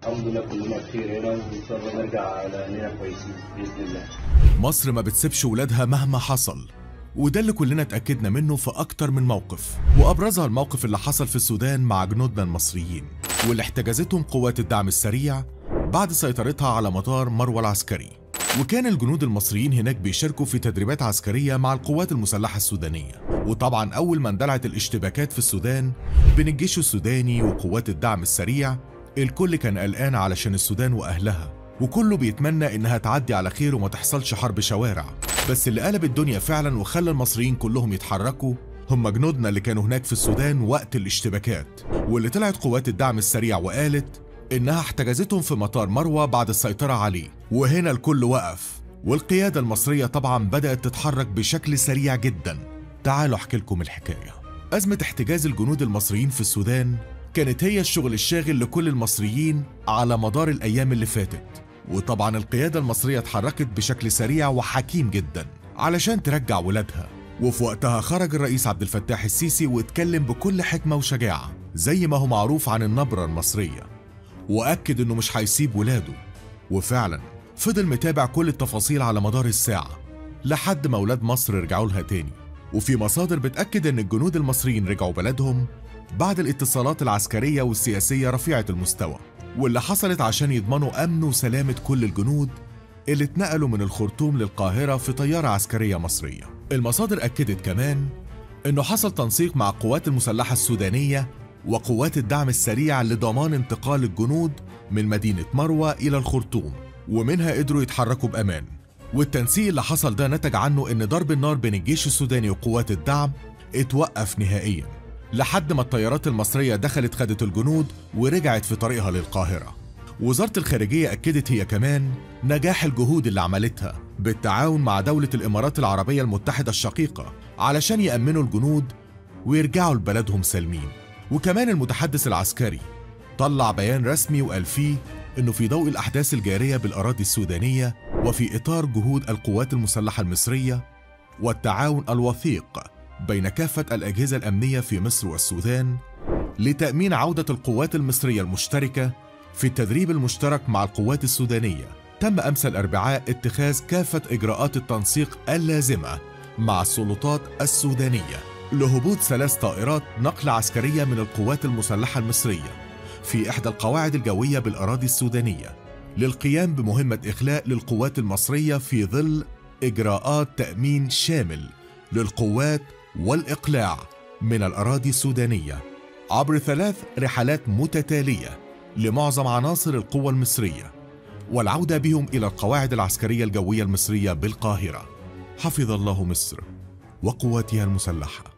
الحمد لله كلنا بخير هنا وان شاء الله نرجع لاننا كويسين باذن الله مصر ما بتسيبش ولادها مهما حصل وده اللي كلنا اتأكدنا منه في أكتر من موقف وأبرزها الموقف اللي حصل في السودان مع جنودنا المصريين واللي احتجزتهم قوات الدعم السريع بعد سيطرتها على مطار مروى العسكري وكان الجنود المصريين هناك بيشاركوا في تدريبات عسكرية مع القوات المسلحة السودانية وطبعا أول ما اندلعت الاشتباكات في السودان بين الجيش السوداني وقوات الدعم السريع الكل كان قلقان علشان السودان وأهلها وكله بيتمنى إنها تعدي على خير وما تحصلش حرب شوارع بس اللي قلب الدنيا فعلا وخلى المصريين كلهم يتحركوا هم جنودنا اللي كانوا هناك في السودان وقت الاشتباكات واللي طلعت قوات الدعم السريع وقالت إنها احتجزتهم في مطار مروى بعد السيطرة عليه وهنا الكل وقف والقيادة المصرية طبعا بدأت تتحرك بشكل سريع جدا تعالوا أحكي لكم الحكاية أزمة احتجاز الجنود المصريين في السودان كانت هي الشغل الشاغل لكل المصريين على مدار الأيام اللي فاتت وطبعا القيادة المصرية اتحركت بشكل سريع وحكيم جدا علشان ترجع ولادها وفي وقتها خرج الرئيس عبد الفتاح السيسي واتكلم بكل حكمة وشجاعة زي ما هو معروف عن النبرة المصرية وأكد إنه مش هيسيب ولاده وفعلا فضل متابع كل التفاصيل على مدار الساعة لحد ما ولاد مصر رجعوا لها تاني وفي مصادر بتأكد إن الجنود المصريين رجعوا بلدهم بعد الاتصالات العسكرية والسياسية رفيعة المستوى واللي حصلت عشان يضمنوا أمن وسلامة كل الجنود اللي اتنقلوا من الخرطوم للقاهرة في طيارة عسكرية مصرية المصادر أكدت كمان إنه حصل تنسيق مع القوات المسلحة السودانية وقوات الدعم السريع لضمان انتقال الجنود من مدينة مروى إلى الخرطوم ومنها قدروا يتحركوا بأمان والتنسيق اللي حصل ده نتج عنه إن ضرب النار بين الجيش السوداني وقوات الدعم اتوقف نهائياً لحد ما الطيارات المصرية دخلت خدت الجنود ورجعت في طريقها للقاهرة وزارة الخارجية أكدت هي كمان نجاح الجهود اللي عملتها بالتعاون مع دولة الإمارات العربية المتحدة الشقيقة علشان يأمنوا الجنود ويرجعوا لبلدهم سالمين وكمان المتحدث العسكري طلع بيان رسمي وقال فيه إنه في ضوء الأحداث الجارية بالأراضي السودانية وفي إطار جهود القوات المسلحة المصرية والتعاون الوثيق بين كافة الأجهزة الأمنية في مصر والسودان لتأمين عودة القوات المصرية المشتركة في التدريب المشترك مع القوات السودانية تم أمس الأربعاء اتخاذ كافة إجراءات التنسيق اللازمة مع السلطات السودانية لهبوط ثلاث طائرات نقل عسكرية من القوات المسلحة المصرية في إحدى القواعد الجوية بالأراضي السودانية للقيام بمهمة إخلاء للقوات المصرية في ظل إجراءات تأمين شامل للقوات والإقلاع من الأراضي السودانية عبر ثلاث رحلات متتالية لمعظم عناصر القوى المصرية والعودة بهم إلى القواعد العسكرية الجوية المصرية بالقاهرة حفظ الله مصر وقواتها المسلحه